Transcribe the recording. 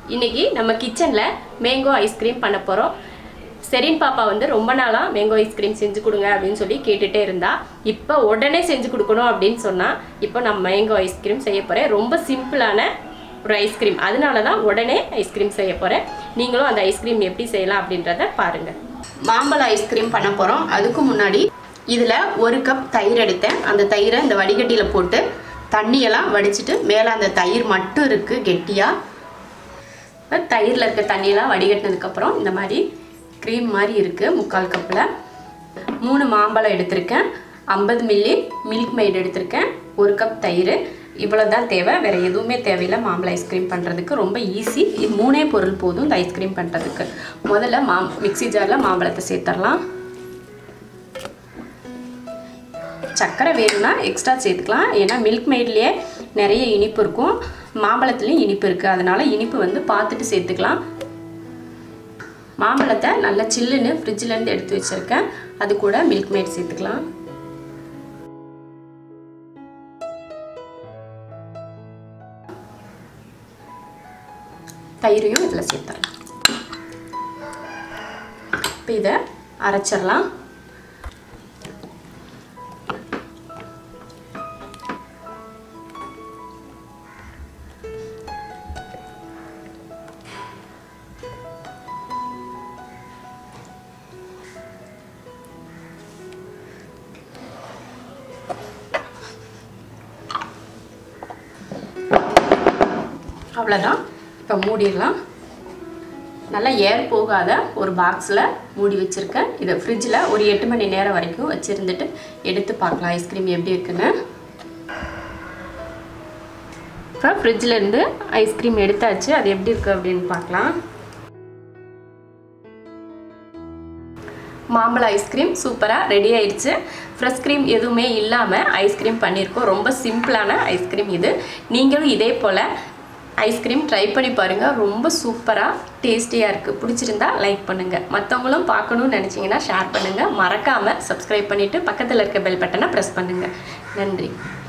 இன்னைக்கு நம்ம கிச்சனில் மேங்கோ ஐஸ்கிரீம் பண்ண போகிறோம் செரின் பாப்பா வந்து ரொம்ப நாளாக மேங்கோ ஐஸ்கிரீம் செஞ்சு கொடுங்க அப்படின்னு சொல்லி கேட்டுகிட்டே இருந்தா இப்போ உடனே செஞ்சு கொடுக்கணும் அப்படின்னு சொன்னால் இப்போ நான் மேங்கோ ஐஸ்கிரீம் செய்ய போகிறேன் ரொம்ப சிம்பிளான ஒரு ஐஸ்கிரீம் அதனால தான் உடனே ஐஸ்கிரீம் செய்ய போகிறேன் நீங்களும் அந்த ஐஸ்கிரீம் எப்படி செய்யலாம் அப்படின்றத பாருங்கள் மாம்பழ ஐஸ்கிரீம் பண்ண போகிறோம் அதுக்கு முன்னாடி இதில் ஒரு கப் தயிர் எடுத்தேன் அந்த தயிரை இந்த வடிகட்டியில் போட்டு தண்ணியெல்லாம் வடிச்சிட்டு மேலே அந்த தயிர் மட்டும் இருக்குது கெட்டியாக இப்போ தயிரில் இருக்க தண்ணியெல்லாம் வடிகட்டினதுக்கப்புறம் இந்த மாதிரி க்ரீம் மாதிரி இருக்குது முக்கால் கப்பில் மூணு மாம்பழம் எடுத்திருக்கேன் ஐம்பது மில்லி மில்க் மெய்ட் எடுத்திருக்கேன் ஒரு கப் தயிர் இவ்வளோ தான் தேவை வேறு எதுவுமே தேவையில்லை மாம்பழ ஐஸ்கிரீம் பண்ணுறதுக்கு ரொம்ப ஈஸி இது மூணே பொருள் போதும் இந்த ஐஸ்கிரீம் பண்ணுறதுக்கு முதல்ல மா மிக்ஸி ஜாரில் மாம்பழத்தை சேர்த்துடலாம் சர்க்கரை வேணும்னா எக்ஸ்ட்ரா சேர்த்துக்கலாம் ஏன்னா மில்க் மெய்ட்லேயே நிறைய இனிப்பு இருக்கும் மாம்பழத்துலேயும் இனிப்பு இருக்குது அதனால் இனிப்பு வந்து பார்த்துட்டு சேர்த்துக்கலாம் மாம்பழத்தை நல்லா சில்லுன்னு ஃப்ரிட்ஜிலேருந்து எடுத்து வச்சுருக்கேன் அது கூட மில்க் மேட் சேர்த்துக்கலாம் தயிரையும் இதில் சேர்த்துடலாம் இப்போ இதை அரைச்சிடலாம் அவ்வளோதான் இப்போ மூடிடலாம் நல்லா ஏர் போகாத ஒரு பாக்ஸில் மூடி வச்சுருக்கேன் இதை ஃப்ரிட்ஜில் ஒரு எட்டு மணி நேரம் வரைக்கும் வச்சுருந்துட்டு எடுத்து பார்க்கலாம் ஐஸ்கிரீம் எப்படி இருக்குன்னு இப்போ ஃப்ரிட்ஜிலேருந்து ஐஸ்கிரீம் எடுத்தாச்சு அது எப்படி இருக்குது அப்படின்னு பார்க்கலாம் மாம்பழ ஐஸ்கிரீம் சூப்பராக ரெடி ஆயிடுச்சு ஃப்ரெஷ் க்ரீம் எதுவுமே இல்லாமல் ஐஸ்கிரீம் பண்ணியிருக்கோம் ரொம்ப சிம்பிளான ஐஸ்கிரீம் இது நீங்களும் இதே போல் ஐஸ்கிரீம் ட்ரை பண்ணி பாருங்கள் ரொம்ப சூப்பராக டேஸ்டியாக இருக்குது பிடிச்சிருந்தா லைக் பண்ணுங்கள் மற்றவங்களும் பார்க்கணும்னு நினச்சிங்கன்னா ஷேர் பண்ணுங்கள் மறக்காமல் சப்ஸ்கிரைப் பண்ணிவிட்டு பக்கத்தில் இருக்க பெல் பட்டனை ப்ரெஸ் பண்ணுங்கள் நன்றி